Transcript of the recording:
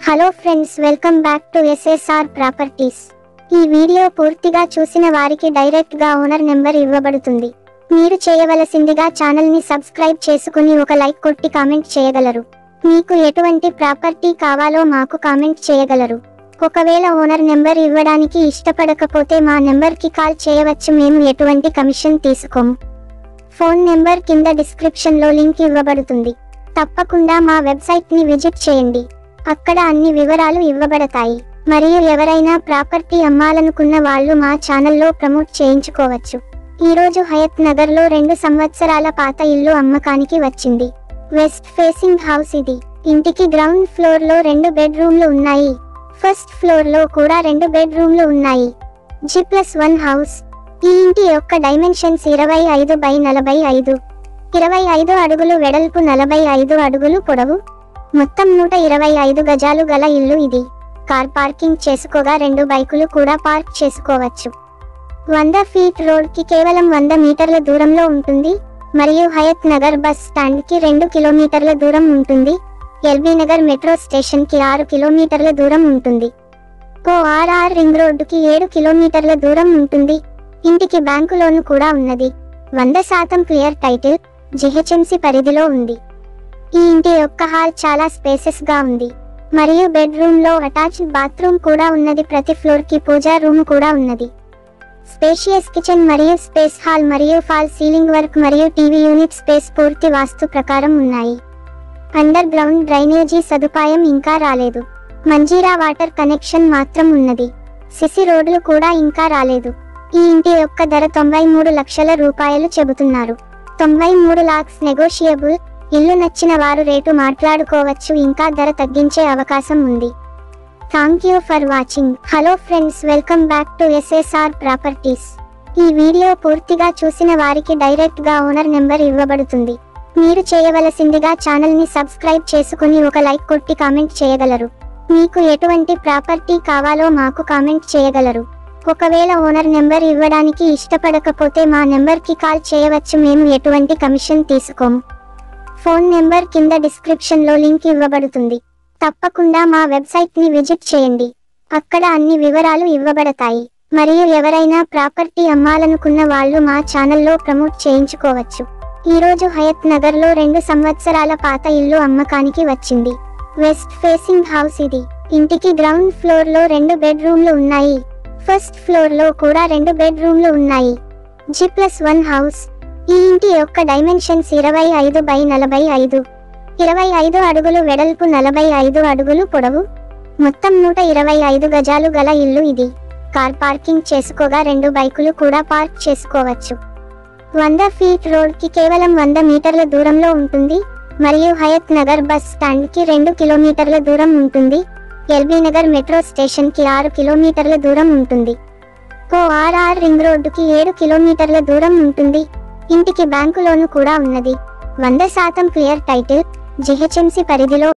hello friends welcome back to SSR properties ఈ video పూర్తిగా చూసిన వారికి డైరెక్ట్ గా ఓనర్ నెంబర్ ఇవ్వబడుతుంది మీరు చేయవలసిందిగా ఛానల్ ని సబ్స్క్రైబ్ చేసుకుని ఒక లైక్ కొట్టి కామెంట్ చేయగలరు మీకు ఎటువంటి ప్రాపర్టీ కావాలో మాకు కామెంట్ చేయగలరు ఒకవేళ ఓనర్ నెంబర్ ఇవ్వడానికి ఇష్టపడకపోతే మా నెంబర్ కి కాల్ చేయవచ్చు మేము ఎటువంటి కమిషన్ తీసుకోము ఫోన్ నెంబర్ కింద డిస్క్రిప్షన్ లో లింక్ ఇవ్వబడుతుంది తప్పకుండా మా వెబ్సైట్ ని విజిట్ చేయండి అక్కడ అన్ని వివరాలు ఇవ్వబడతాయి మరియు ఎవరైనా ప్రాపర్టీ అమ్మాలనుకున్న వాళ్ళు మా ఛానల్లో ప్రమోట్ చేయించుకోవచ్చు ఈ రోజు హయత్ నగర్ లో రెండు సంవత్సరాల పాత ఇల్లు అమ్మకానికి వచ్చింది వెస్ట్ ఫేసింగ్ హౌస్ ఇది ఇంటికి గ్రౌండ్ ఫ్లోర్ లో రెండు బెడ్రూమ్లు ఉన్నాయి ఫస్ట్ ఫ్లోర్ లో కూడా రెండు బెడ్రూమ్లు ఉన్నాయి జి ప్లస్ వన్ హౌస్ ఈ ఇంటి యొక్క డైమెన్షన్స్ ఇరవై ఐదు బై నలభై ఐదు ఇరవై ఐదు అడుగులు వెడల్పు నలభై ఐదు అడుగులు పొడవు మొత్తం నూట ఇరవై ఐదు గజాలు గల ఇల్లు ఇది కార్ పార్కింగ్ చేసుకోగా రెండు బైకులు కూడా పార్క్ చేసుకోవచ్చు వంద ఫీట్ రోడ్ కి కేవలం వంద మీటర్ల దూరంలో ఉంటుంది మరియు హయత్ నగర్ బస్ స్టాండ్ కి రెండు కిలోమీటర్ల దూరం ఉంటుంది ఎల్బీ నగర్ మెట్రో స్టేషన్ కి ఆరు కిలోమీటర్ల దూరం ఉంటుంది ఓఆర్ఆర్ రింగ్ రోడ్డుకి ఏడు కిలోమీటర్ల దూరం ఉంటుంది ఇంటికి బ్యాంకు లోను కూడా ఉన్నది వంద శాతం క్లియర్ టైటిల్ జిహెచ్ఎంసి పరిధిలో ఉంది ఈ ఇంటి యొక్క హాల్ చాలా స్పేసెస్ గా ఉంది మరియు బెడ్రూమ్ లో అటాచ్డ్ బాత్రూమ్ కూడా ఉన్నది ప్రతి ఫ్లోర్ కి పూజా రూమ్ కూడా ఉన్నది స్పేషియస్ కిచెన్ మరియు స్పేస్ హాల్ మరియు ఫాల్ సీలింగ్ వర్క్ మరియు టీవీ యూనిట్ స్పేస్ పూర్తి వాస్తు ప్రకారం ఉన్నాయి అండర్ గ్రౌండ్ డ్రైనేజీ సదుపాయం ఇంకా రాలేదు మంజీరా వాటర్ కనెక్షన్ మాత్రం ఉన్నది సిసి రోడ్లు కూడా ఇంకా రాలేదు ఈ ఇంటి యొక్క ధర తొంభై మూడు లక్షల రూపాయలు చెబుతున్నారు తొంభై మూడు లాక్స్ నెగోషియబుల్ ఇల్లు నచ్చిన వారు రేటు మాట్లాడుకోవచ్చు ఇంకా ధర తగ్గించే అవకాశం ఉంది thank you for watching hello friends welcome back to SSR properties ఈ వీడియో పూర్తిగా చూసిన వారికి డైరెక్ట్ గా ఓనర్ నెంబర్ ఇవ్వబడుతుంది మీరు చేయవలసిందిగా ఛానల్ ని సబ్స్క్రైబ్ చేసుకుని ఒక లైక్ కొట్టి కామెంట్ చేయగలరు మీకు ఎటువంటి ప్రాపర్టీ కావాలో మాకు కామెంట్ చేయగలరు ఒకవేళ ఓనర్ నెంబర్ ఇవ్వడానికి ఇష్టపడకపోతే మా నెంబర్ కి కాల్ చేయవచ్చు మేము ఎటువంటి కమిషన్ తీసుకోము ఫోన్ నెంబర్ కింద డిస్క్రిప్షన్ లో లింక్ ఇవ్వబడుతుంది తప్పకుండా మా వెబ్సైట్ ని విజిట్ చేయండి అక్కడ అన్ని వివరాలు ఇవ్వబడతాయి మరియు ఎవరైనా ప్రాపర్టీ అమ్మాలనుకున్న వాళ్ళు మా ఛానల్లో ప్రమోట్ చేయించుకోవచ్చు ఈ రోజు హయత్ నగర్ లో రెండు సంవత్సరాల పాత ఇల్లు అమ్మకానికి వచ్చింది వెస్ట్ ఫేసింగ్ హౌస్ ఇది ఇంటికి గ్రౌండ్ ఫ్లోర్ లో రెండు బెడ్రూమ్లు ఉన్నాయి ఫస్ట్ ఫ్లోర్ లో కూడా రెండు బెడ్రూమ్లు ఉన్నాయి జి ప్లస్ వన్ హౌస్ ఈ ఇంటి యొక్క డైమెన్షన్స్ ఇరవై ఐదు బై నలభై ఐదు ఇరవై ఐదు అడుగులు వెడల్పు నలభై ఐదు అడుగులు పొడవు మొత్తం నూట ఇరవై ఐదు గజాలు గల ఇల్లు ఇది కార్ పార్కింగ్ చేసుకోగా రెండు బైకులు కూడా పార్క్ చేసుకోవచ్చు వంద ఫీట్ రోడ్ కి కేవలం వంద మీటర్ల దూరంలో ఉంటుంది మరియు హయత్ నగర్ బస్ స్టాండ్ కి రెండు కిలోమీటర్ల దూరం ఉంటుంది ఎల్బీ నగర్ మెట్రో స్టేషన్ కి ఆరు కిలోమీటర్ల దూరం ఉంటుంది ఓఆర్ఆర్ రింగ్ రోడ్డుకి ఏడు కిలోమీటర్ల దూరం ఉంటుంది ఇంటికి బ్యాంకు లోను కూడా ఉన్నది వంద శాతం క్లియర్ టైటిల్ జిహెచ్ఎంసి పరిధిలో